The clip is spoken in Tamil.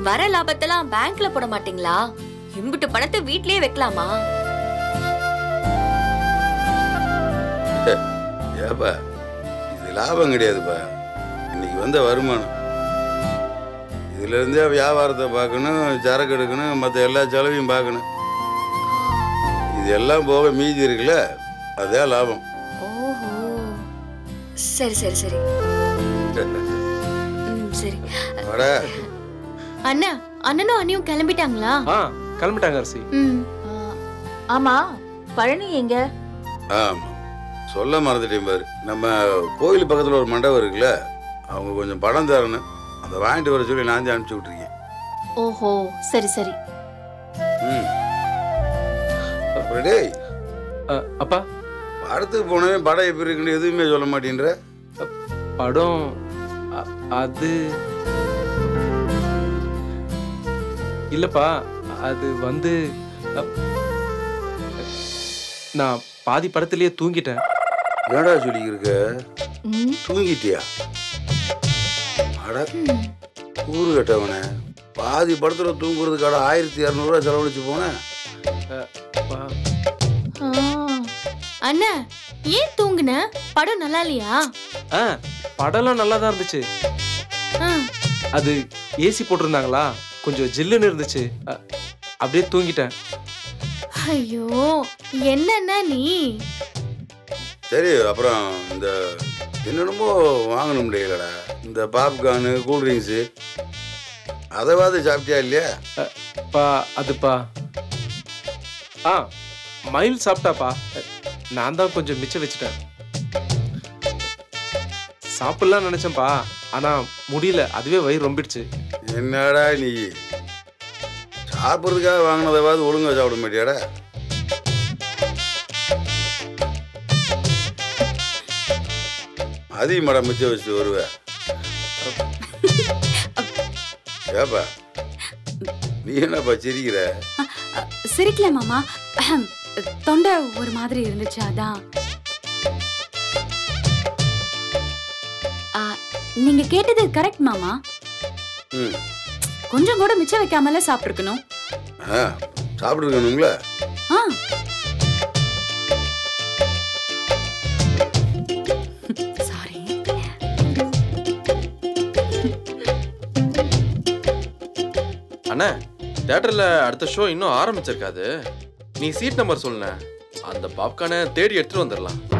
வர லாபத்தெல்லாம் பேங்க்ல போட மாட்டீங்களா இம்புட்டு பணத்தை வீட்லயே வைக்கலாமா ஏப்பா இது லாபம் கிடையாதுப்பா இன்னைக்கு வந்த வருமானம் இதுல இருந்தே வியாபாரத்தை பார்க்கணும் சரக்கு எடுக்கணும் மற்ற எல்லா செலவையும் பார்க்கணும் இது எல்லாம் போக மீதி இருக்குல்ல அதான் லாபம் ஓஹோ சரி சரி சரி ம், சரி வட அண்ணா அண்ணனும் அண்ணியும் கிளம்பிட்டாங்களா ஆ கிளம்பிட்டாங்க அரிசி ம் ஆ, ஆமா பழனி எங்க ஆமாம் சொல்ல மறந்துட்டேன் பாரு நம்ம கோயில் பக்கத்தில் ஒரு மண்டபம் இருக்குல்ல அவங்க கொஞ்சம் பணம் தரணும் அதை வாங்கிட்டு வர சொல்லி நான் தான் அனுப்பிச்சி விட்ருக்கேன் ஓஹோ சரி சரி ம் அப்புறம் டேய் அ, அப்பா படத்துக்கு போனவன் படம் எப்படி இருக்குன்னு எதுவுமே சொல்ல மாட்டேன்ற படம் அ- அது இல்லப்பா அது வந்து அ, நான் பாதி படத்திலேயே தூங்கிட்டேன் ஏடா சொல்லிக்கிருக்க ம், தூங்கிட்டியா அட ஊரு கட்டவனே பாதி படத்துல தூங்குறதுக்காட ஆயிரத்தி இரநூறுவா செலவழிச்சு போனேன் அப்பா, ஆ, அண்ணா ஏன் தூங்குன படம் நல்லா இல்லையா ஆ படம்லாம் நல்லா தான் இருந்துச்சு ஆ, அது ஏசி போட்டிருந்தாங்களா கொஞ்சம் ஜில்லுன்னு இருந்துச்சு அ, அப்படியே தூங்கிட்டேன் ஐயோ என்னண்ணா நீ சரி அப்புறம் இந்த என்னென்னமோ வாங்கணும் முடியலடா இந்த பாப்கார்னு கூல்ட்ரிங்க்ஸு அதைவாது சாப்பிட்டியா இல்லையா பா அதுப்பா ஆ மயில் சாப்பிட்டாப்பா நான் தான் கொஞ்சம் மிச்சம் வச்சுட்டேன் சாப்பிடலாம் நினைச்சேன்ப்பா ஆனா முடியல அதுவே வயிறு ரொம்பிடுச்சு என்னடா நீ சாப்பிட்றதுக்காக வாங்கினதைவாது ஒழுங்கா சாப்பிட மாட்டியாடா அதையும் மடம் மிச்சம் வச்சுட்டு வருவ ஏப்பா நீ என்னப்பா சிரிக்கிற அ, சிரிக்கல மாமா அஹம். தொண்டை ஒரு மாதிரி இருந்துச்சு அதான் அ, நீங்க கேட்டது கரெக்ட் மாமா ம் கொஞ்சம் கூட மிச்சம் வைக்காமல சாப்பிட்டுருக்கணும் ஆ சாப்பிட்ருக்கணுங்களா ஆ சாரி அண்ணா தேட்டர்ல அடுத்த ஷோ இன்னும் ஆரம்பிச்சிருக்காது நீ சீட் நம்பர் சொல்லுண்ணே அந்த பாப்கார்னை தேடி எடுத்துட்டு வந்துடலாம்